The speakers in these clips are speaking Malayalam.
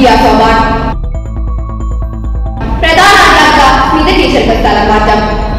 വിദ്യാ സോപാൻ പ്രധാന അധ്യാപിക സ്മിത ടീച്ചർക്ക് സ്ഥലം മാറ്റം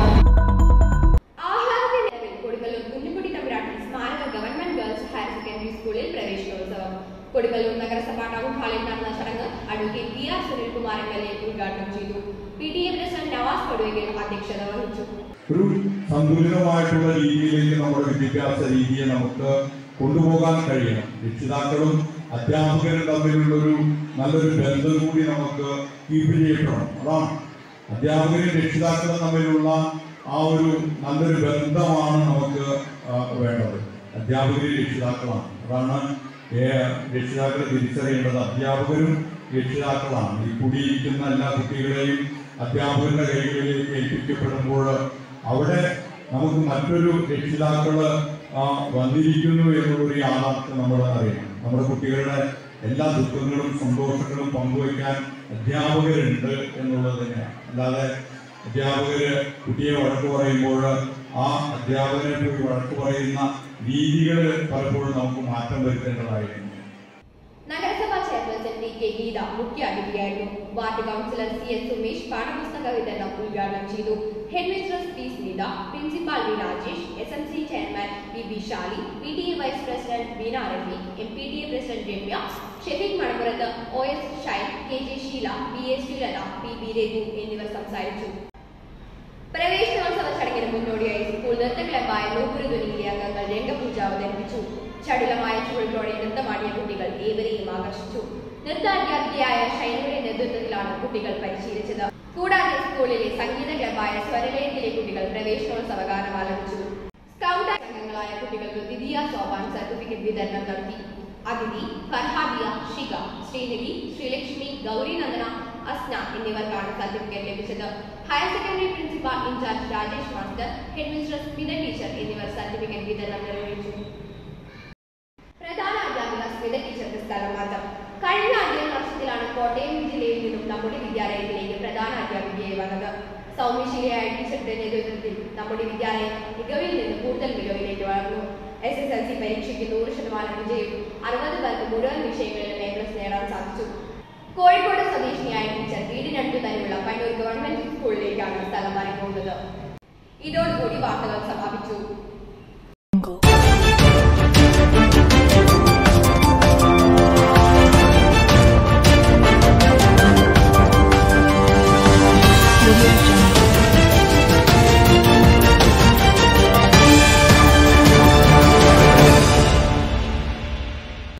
ആഹ്ലാദത്തിന്റെ നിറവിൽ കൊടുങ്ങല്ലൂർ കുഞ്ഞുകുട്ടി തമ്പുരാട്ടി സ്മാരക ഗവൺമെന്റ് ഗേൾസ് ഹയർ സെക്കൻഡറി സ്കൂളിൽ പ്രവേശനോത്സവം കൊടുങ്ങല്ലൂർ നഗരസഭാ ടൗൺ ഹാളിൽ നടന്ന ചടങ്ങ് advocate P R Sunilkumar M L A ഉദ്ഘാടനം ചെയ്തു P T A president Navas കൊടുവെങ്കിൽ അധ്യക്ഷത വഹിച്ചു ഒരു സന്തുലിതമായിട്ടുള്ള രീതിയിലേക്ക് നമ്മുടെ വിദ്യാഭ്യാസ രീതിയെ നമുക്ക് കൊണ്ടുപോകാൻ കഴിയണം രക്ഷിതാക്കളും അധ്യാപകരും തമ്മിലുള്ള ഒരു നല്ലൊരു ബന്ധം കൂടി നമുക്ക് കീപ്പ് ചെയ്യപ്പെടണം അതാണ് അധ്യാപകരും രക്ഷിതാക്കളും തമ്മിലുള്ള ആ ഒരു നല്ലൊരു ബന്ധമാണ് നമുക്ക് ആ, വേണ്ടത് അധ്യാപകരും രക്ഷിതാക്കളാണ് അതാണ് ഏ- രക്ഷിതാക്കളെ തിരിച്ചറിയേണ്ടത് അധ്യാപകരും രക്ഷിതാക്കളാണ് ഈ കൂടിയിരിക്കുന്ന എല്ലാ കുട്ടികളെയും അധ്യാപകരുടെ കൈകളിലേക്ക് ഏൽപ്പിക്കപ്പെടുമ്പോൾ അവിടെ നമുക്ക് മറ്റൊരു രക്ഷിതാക്കള് ആ, വന്നിരിക്കുന്നു എന്നുള്ളൊരു യാഥാർത്ഥ്യം നമ്മൾ അറിയണം നമ്മുടെ കുട്ടികളുടെ എല്ലാ ദുഃഖങ്ങളും സന്തോഷങ്ങളും പങ്കുവയ്ക്കാൻ അധ്യാപകരുണ്ട് എന്നുള്ളത് തന്നെയാണ് അല്ലാതെ അധ്യാപകര് കുട്ടിയെ വഴക്ക് പറയുമ്പോൾ ആ അധ്യാപകരെ പോയി വഴക്ക് പറയുന്ന രീതികൾ പലപ്പോഴും നമുക്ക് മാറ്റം വരുത്തേണ്ടതായിരുന്നു നഗരസഭാ ചെയർപേഴ്സൺ ടി കെ ഗീത മുഖ്യ അതിഥിയായിരുന്നു ward councillor C S Sumesh പാഠപുസ്തക വിതരണം ഉദ്ഘാടനം ചെയ്തു head mistress P Smitha principal V Rajesh S M C chairman V B Shali P T A vice president Beena Rafi M P T A president Ramya Shefeeq മണപ്പുറത്ത് O S Shine K J Sheela P S Sreelatha P B Raghu എന്നിവർ സംസാരിച്ചു പ്രവേശനോത്സവ ചടങ്ങിന് മുന്നോടിയായി സ്കൂൾ നൃത്ത ക്ലബായ നൂപുരധ്വനിയിലെ അംഗങ്ങൾ രംഗപൂജ അവതരിപ്പിച്ചു ചടുലമായ ചുവട്ടോടെ നൃത്തമാടിയ കുട്ടികൾ ഏവരെയും ആകർഷിച്ചു നൃത്ത അധ്യാപികയായ ഷൈനയുടെ നേതൃത്വത്തിലാണ് കുട്ടികൾ പരിശീലിച്ചത് കൂടാതെ സ്കൂളിലെ സംഗീത ക്ലബായ സ്വരലയത്തിലെ കുട്ടികൾ പ്രവേശനോത്സവ ഗാനം ആലപിച്ചു സ്കൗട്ട് അംഗങ്ങളായ കുട്ടികൾക്ക് ദ്വിതീയ സോപാൻ സർട്ടിഫിക്കറ്റ് വിതരണം നടത്തി അതിഥി ഫർഹാദിയ ഷിക ശ്രീനിധി ശ്രീലക്ഷ്മി ഗൗരിനന്ദന അസ്ന എന്നിവർക്കാണ് സർട്ടിഫിക്കറ്റ് ലഭിച്ചത് higher secondary principal in charge Rajesh master head mistress Smitha teacher എന്നിവർ സർട്ടിഫിക്കറ്റ് വിതരണം നിർവഹിച്ചു പ്രധാന അധ്യാപിക സ്മിത ടീച്ചർക്ക് സ്ഥലം മാറ്റം കഴിഞ്ഞ അധ്യയന വർഷത്തിലാണ് കോട്ടയം ജില്ലയിൽ നിന്നും നമ്മുടെ വിദ്യാലയത്തിലേക്ക് പ്രധാന അധ്യാപികയായി വന്നത് സൗമ്യശീലയായ ടീച്ചറുടെ നേതൃത്വത്തിൽ നമ്മുടെ വിദ്യാലയം മികവിൽ നിന്ന് കൂടുതൽ മികവിലേക്ക് വളർന്നു എസ് എസ് എൽ സി പരീക്ഷയ്ക്ക് നൂറ് ശതമാനം വിജയവും അറുപത് പേർക്ക് മുഴുവൻ വിഷയങ്ങളിലും എ പ്ലസ് നേടാൻ സാധിച്ചു കോഴിക്കോട് സ്വദേശിനിയായ ടീച്ചർ വീടിനടുത്ത് തന്നെയുള്ള പയ്യൂർ ഗവൺമെന്റ് സ്കൂളിലേക്കാണ് സ്ഥലം മാറി പോകുന്നത് ഇതോടുകൂടി വാർത്തകൾ സമാപിച്ചു